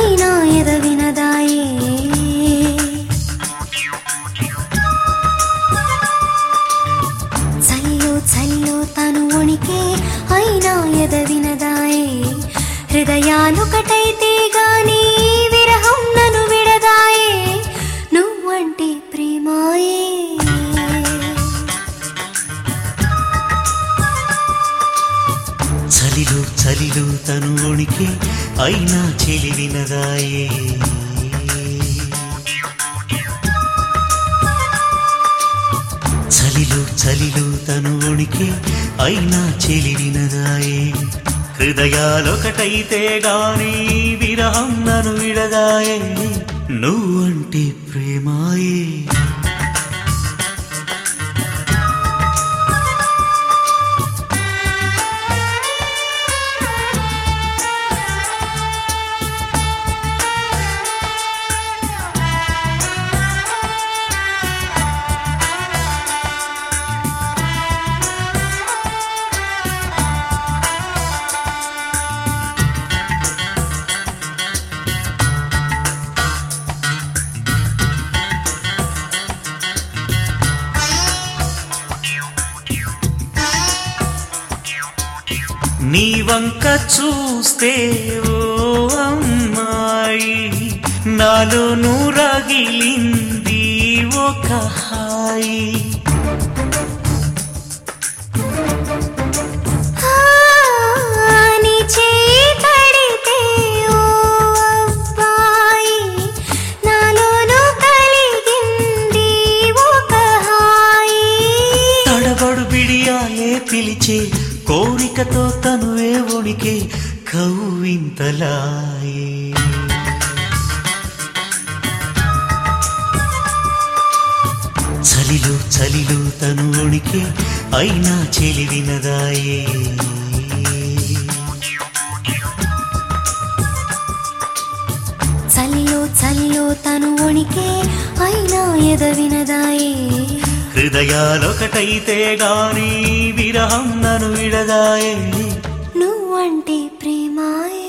అయినా ఎద వినదాయే చల్లో చల్లో తను ఉనికి అయినా ఎద వినదాయే హృదయాలొకటైతే గాని విరహం నన్ను విడదాయే నువ్వంటే ప్రేమాయే చలిలో చలిలో తను ఉనికి అయినా చెలి వినదాయే చలిలో చలిలో తను ఉనికి అయినా చెలి వినదాయే హృదయాలొకటైతే గాని విరహం నన్ను విడదాయే నువ్వంటే ప్రేమాయే నీ వంక చూస్తే ఓ అమ్మాయి నాలో రగిలింది ఒక హాయి ఆ, నీ చేయి తడితే ఓ అబ్బాయి నాలోనూ కలిగింది ఒక హాయి తడబడు బిడియాలే పిలిచే కోరికతో తనువే ఉనికి కవ్వింతలాయే చలిలో చలిలో తను ఉనికి అయినా చెలి వినదాయే చలిలో చలిలో తను వణికే అయినా ఎద వినదాయే హృదయాలొకటైతే గాని విరహం నన్ను విడదాయే నువ్వంటే ప్రేమాయే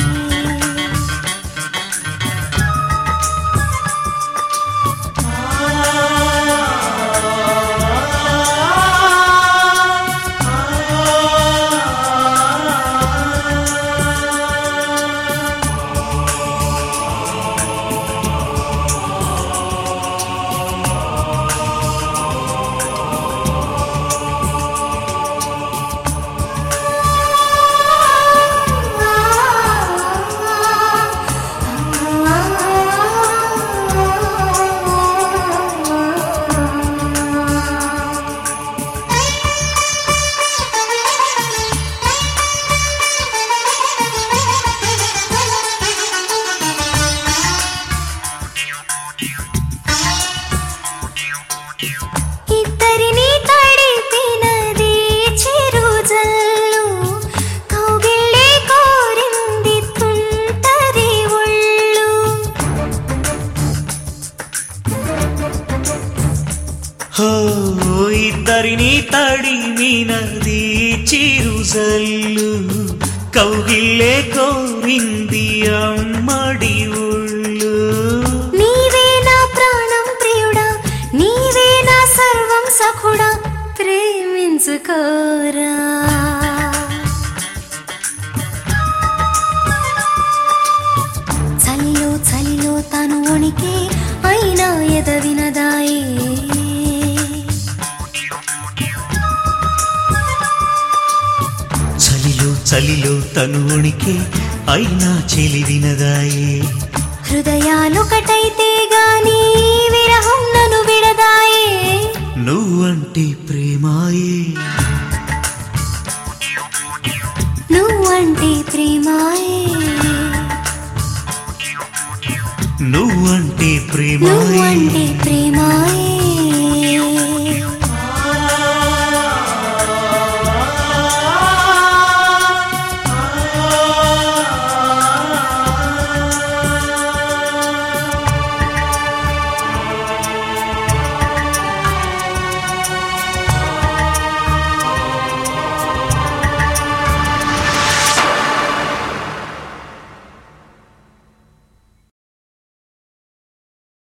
ఇద్దరిని తడిపినది చిరుజల్లు కౌగిళ్ళే కోరింది తుంటరి ఒళ్ళు హో ఇద్దరిని తడిమినది చిరుజల్లు కౌగిల్లే కోరింది అమ్మడి ఒళ్ళు నీవే నా ప్రాణం ప్రియుడా నీవే నా సర్వం సఖుడా ప్రేమించుకోరా చలిలో చలిలో తను వణికే అయినా ఎద వినదాయే చలిలో చలిలో తను ఉనికి అయినా చెలి వినదాయే హృదయాలొకటైతే గాని విరహం నన్ను విడదాయే నువ్వంటే ప్రేమాయే నువ్వంటే ప్రేమాయే నువ్వంటే ప్రేమాయే నువ్వంటే ప్రేమాయే